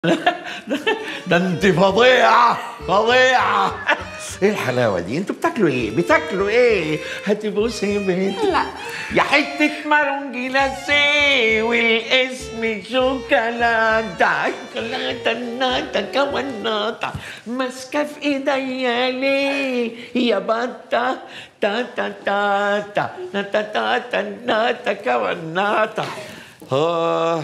ده انت فظيعة فظيعة ايه الحلاوة دي؟ انتوا بتاكلوا ايه؟ بتاكلوا ايه؟ هتبوسي بنت لا. يا حتة مارون جلاسي والاسم شوكولاتة شوكولاتة ناتا كوناتا ماسكة في ايديا ليه يا بطة تا تا تا تا ناتا تا تا ناتا كوناتا آه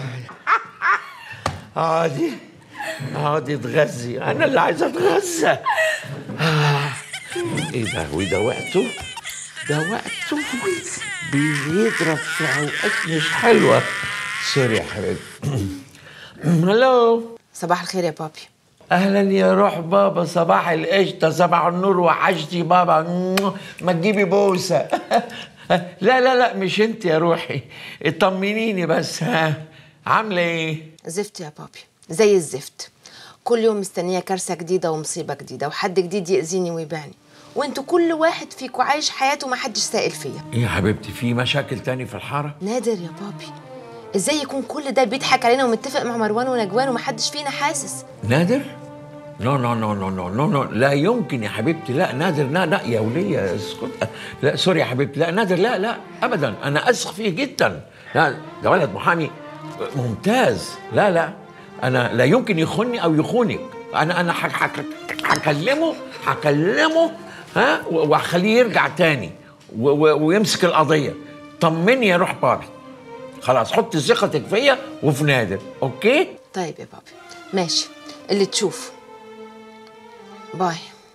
عادي عادي اتغذي انا اللي عايز اتغذى آه. ايه ده وده وقته ده وقته بيضرب في اوقات مش حلوه سوري يا حبيبي هلو صباح الخير يا بابي اهلا يا روح بابا صباح القشطه صباح النور وحشتي بابا ما تجيبي بوسه لا لا لا مش انت يا روحي اطمنيني بس ها عامله ايه زفت يا بابي زي الزفت كل يوم مستنيه كارثه جديده ومصيبه جديده وحد جديد ياذيني ويبيعني وانتوا كل واحد فيكم عايش حياته ما حدش سائل فيا ايه يا حبيبتي في مشاكل تاني في الحاره نادر يا بابي ازاي يكون كل ده بيضحك علينا ومتفق مع مروان ونجوان ومحدش فينا حاسس نادر نو نو نو نو نو نو نو لا يمكن يا حبيبتي لا نادر لا لا يا ولية اسكت لا سوري يا حبيبتي لا نادر لا لا ابدا انا اثق فيه جدا لا ده ولد محامي ممتاز لا لا انا لا يمكن يخوني او يخونك انا انا ح- ح- هكلمه هكلمه ها و- وهخليه يرجع تاني و- و- ويمسك القضيه طمني يا روح بابي خلاص حط ثقتك فيا وفي نادر اوكي طيب يا بابي ماشي اللي تشوفه باي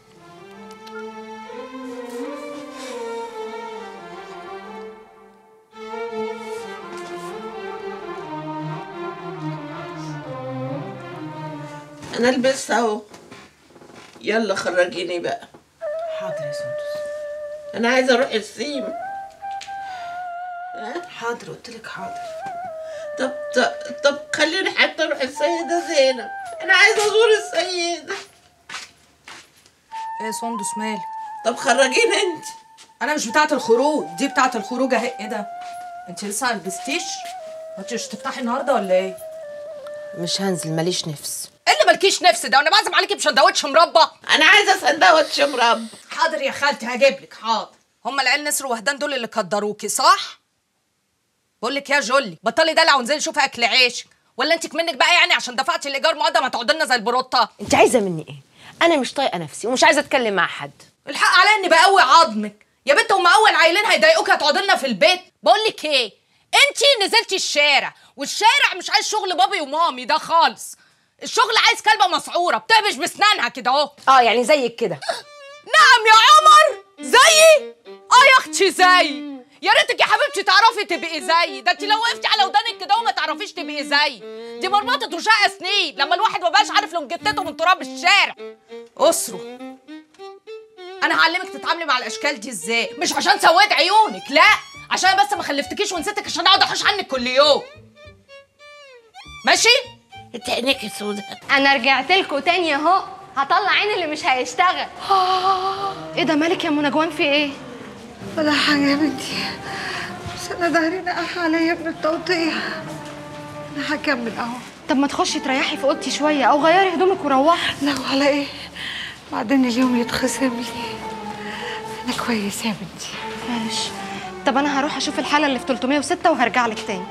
انا لبست اهو يلا خرجيني بقى حاضر يا سندس انا عايزه اروح السيم حاضر قلت لك حاضر طب طب, طب خليني حتى اروح السيده زينب انا عايزه ازور السيده ايه يا سندس مالك طب خرجيني انت انا مش بتاعه الخروج دي بتاعه الخروج اهي ايه ده انت لسه ما لبستيش ما انتش تفتحي النهارده ولا ايه مش هنزل ماليش نفس ايه اللي مالكيش نفس ده وانا بعزم عليكي بشندوتش مربى انا عايزه سندوتش مربى حاضر يا خالتي هجيب لك حاضر هما العيال نسر وهدان دول اللي قدروكي صح بقول لك يا جولي بطلي دلع وانزلي شوفي اكل عيش ولا انت منك بقى يعني عشان دفعتي الايجار مقدم هتقعدي لنا زي البروطه انت عايزه مني ايه انا مش طايقه نفسي ومش عايزه اتكلم مع حد الحق عليا اني بقوي عظمك يا بنت هما اول عيلين هيضايقوك هتقعدي لنا في البيت بقول لك ايه انت نزلتي الشارع والشارع مش عايز شغل بابي ومامي ده خالص الشغل عايز كلبه مسعوره بتهبش بسنانها كده اهو اه يعني زيك كده نعم يا عمر زيي اه يا اختي زي يا ريتك يا حبيبتي تعرفي تبقي زيي ده انت لو وقفتي على ودانك كده وما تعرفيش تبقي زيي دي مرمطه وشقه سنين لما الواحد ما بقاش عارف لون جتته من تراب الشارع اسره انا هعلمك تتعاملي مع الاشكال دي ازاي مش عشان سويت عيونك لا عشان بس ما خلفتكيش ونسيتك عشان اقعد احوش عنك كل يوم ماشي انت عينيكي سودا انا رجعت لكم تاني اهو هطلع عين اللي مش هيشتغل ايه ده مالك يا منى جوان في ايه ولا حاجة يا بنتي بس أنا ظهري نقح عليا من التقطيع أنا هكمل أهو طب ما تخشي تريحي في اوضتي شويه او غيري هدومك وروحي لا ولا إيه بعدين اليوم يتخصم لي أنا كويسة يا بنتي ماشي طب انا هروح اشوف الحاله اللي في 306 وهرجع لك تاني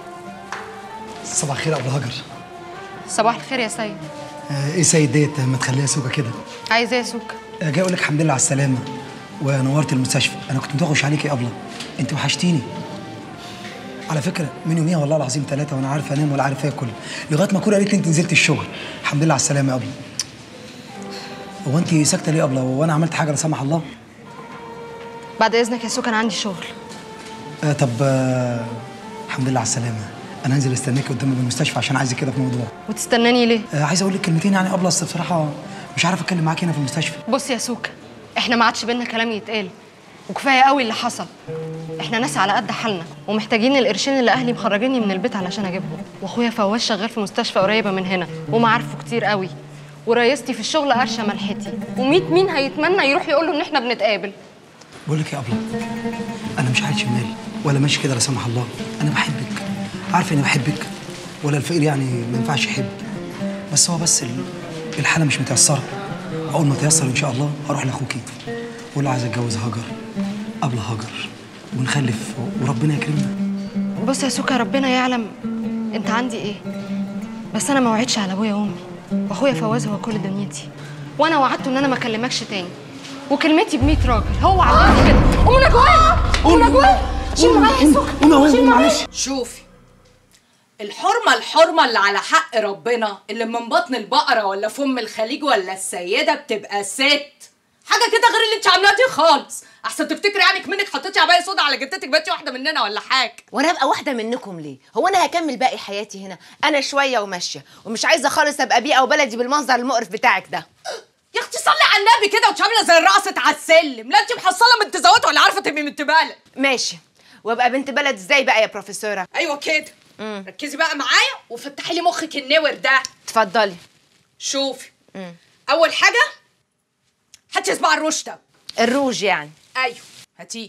صباح الخير يا ابو هاجر صباح الخير يا سيد آه، ايه سيد ديت ما تخليها سوكه كده عايز ايه يا سوكا آه، جاي اقول لك الحمد لله على السلامه ونورت المستشفى انا كنت متوغش عليكي يا ابله انت وحشتيني على فكره من يوميها والله العظيم ثلاثه وانا عارف انام ولا عارف اكل لغايه ما كورة قالت لي انت نزلت الشغل الحمد لله على السلامه يا ابله هو انت ساكته ليه يا ابله وانا عملت حاجه لا سمح الله بعد اذنك يا سوكا انا عندي شغل آه طب آه الحمد لله على السلامه انا هنزل استناكي قدام المستشفى عشان عايزك كده في موضوع وتستناني ليه آه عايز اقول لك كلمتين يعني ابله اصل بصراحه مش عارف اتكلم معاكي هنا في المستشفى بص يا سوكا احنا ما عادش بينا كلام يتقال وكفايه قوي اللي حصل احنا ناس على قد حالنا ومحتاجين القرشين اللي اهلي مخرجيني من البيت علشان اجيبهم واخويا فواز شغال في مستشفى قريبه من هنا ومعارفه كتير قوي ورئيستي في الشغل قرشه ملحتي وميت مين هيتمنى يروح يقول له ان احنا بنتقابل بقول لك يا ابله انا مش عايش شمال ولا ماشي كده لا سمح الله انا بحبك عارفه اني بحبك ولا الفقير يعني ما ينفعش يحب بس هو بس ال- الحاله مش متيسره اول ما تيسر ان شاء الله هروح لاخوكي واقول له عايز اتجوز هاجر قبل هاجر ونخلف وربنا يكرمنا بص يا سوكا ربنا يعلم انت عندي ايه بس انا ما وعدتش على ابويا وامي واخويا فواز هو كل دنيتي وانا وعدته ان انا ما اكلمكش تاني وكلمتي ب 100 راجل هو علمني كده قوم نجوان قوم نجوان شيل معايا يا سوكا شيل معايا شوفي الحرمة الحرمة اللي على حق ربنا اللي من بطن البقرة ولا فم الخليج ولا السيدة بتبقى ست حاجة كده غير اللي انت عاملاها دي خالص احسن تفتكري يعني منك حطيتي عباية سودا على جدتك بقيتي واحدة مننا ولا حاجة وانا ابقى واحده منكم ليه هو انا هكمل باقي حياتي هنا انا شويه وماشيه ومش عايزه خالص ابقى بيئه وبلدي بالمنظر المقرف بتاعك ده يا اختي صلي على النبي كده وانت عاملة زي الرقصة على السلم لا انت محصلة من تزوات ولا عارفة تبقي من تبالة ماشي وابقى بنت بلد ازاي بقى يا بروفيسوره ايوه كده ركزي بقى معايا وفتحي لي مخك النور ده اتفضلي شوفي اول حاجة هاتي صباع الرش ده الروج يعني ايوه هاتيه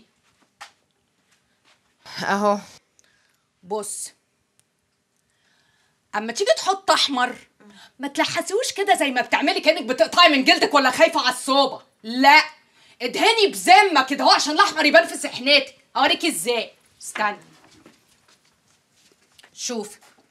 اهو بص اما تيجي تحط احمر ما تلحسوش كده زي ما بتعملي كانك بتقطعي من جلدك ولا خايفه على الصوبه لا ادهني بذمه كده هو عشان الاحمر يبان في سحنتك اوريكي ازاي استني شوف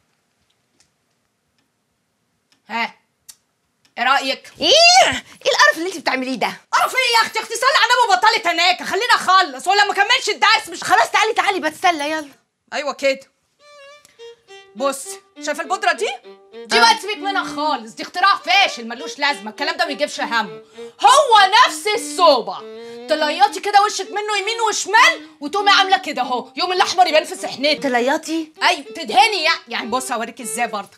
ها ايه رايك ايه ايه القرف اللي انت بتعمليه ده اعرف ايه يا اختي اختي صلي على النبي وبطلي تناكه خليني اخلص ولا ما كملش الدرس مش خلاص تعالي تعالي بتسلى يلا ايوه كده بص شايفه البودره دي دي بقى تسيبك منها خالص دي اختراع فاشل ملوش لازمه الكلام ده ما يجيبش همه هو نفس الصوبع تليطي كده وشك منه يمين وشمال وتقومي عامله كده اهو يوم الاحمر يبان في سحنتك تليطي ايوه تدهني يعني يعني بص هوريك ازاي برضك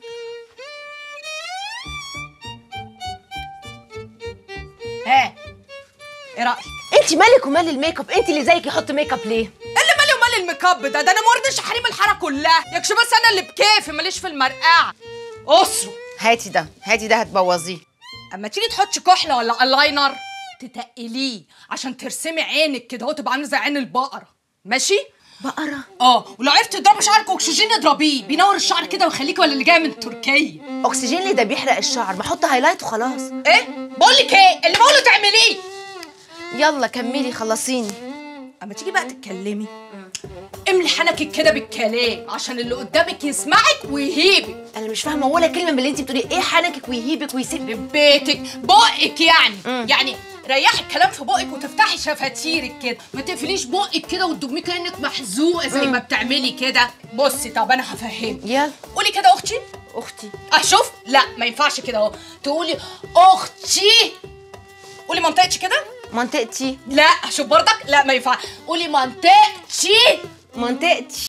ها ايه رايك انت مالك ومال الميك اب انت اللي زيك يحط ميك اب ليه إيه اللي مالي ومال الميك اب ده ده انا مرضش حريم الحاره كلها يكش بس انا اللي بكيفي ماليش في المرقعه اسره هاتي ده هاتي ده هتبوظيه اما تيجي تحطي كحله ولا الاينر تتقليه عشان ترسمي عينك كده اهو تبقى عامله زي عين البقره ماشي بقره اه ولو عرفتي تضربي شعرك اكسجين اضربيه بينور الشعر كده ويخليكي ولا اللي جايه من تركيا اكسجين ليه ده بيحرق الشعر ما احط هايلايت وخلاص ايه بقول لك ايه اللي بقوله تعمليه يلا كملي خلصيني اما تيجي بقى تتكلمي املي حنكك كده بالكلام عشان اللي قدامك يسمعك ويهيبك انا مش فاهمه ولا كلمه من اللي انت بتقولي ايه حنكك ويهيبك ويسيبك بيتك بقك يعني يعني ريحي الكلام في بقك وتفتحي شفاتيرك كده ما تقفليش بقك كده وتدمي كانك محزوقه زي ما بتعملي كده بصي طب انا هفهمك يلا قولي كده اختي اختي اه شوف لا ما ينفعش كده اهو تقولي اختي قولي منطقتي كده منطقتي لا شوف برضك لا ما ينفع قولي منطقتي منطقتي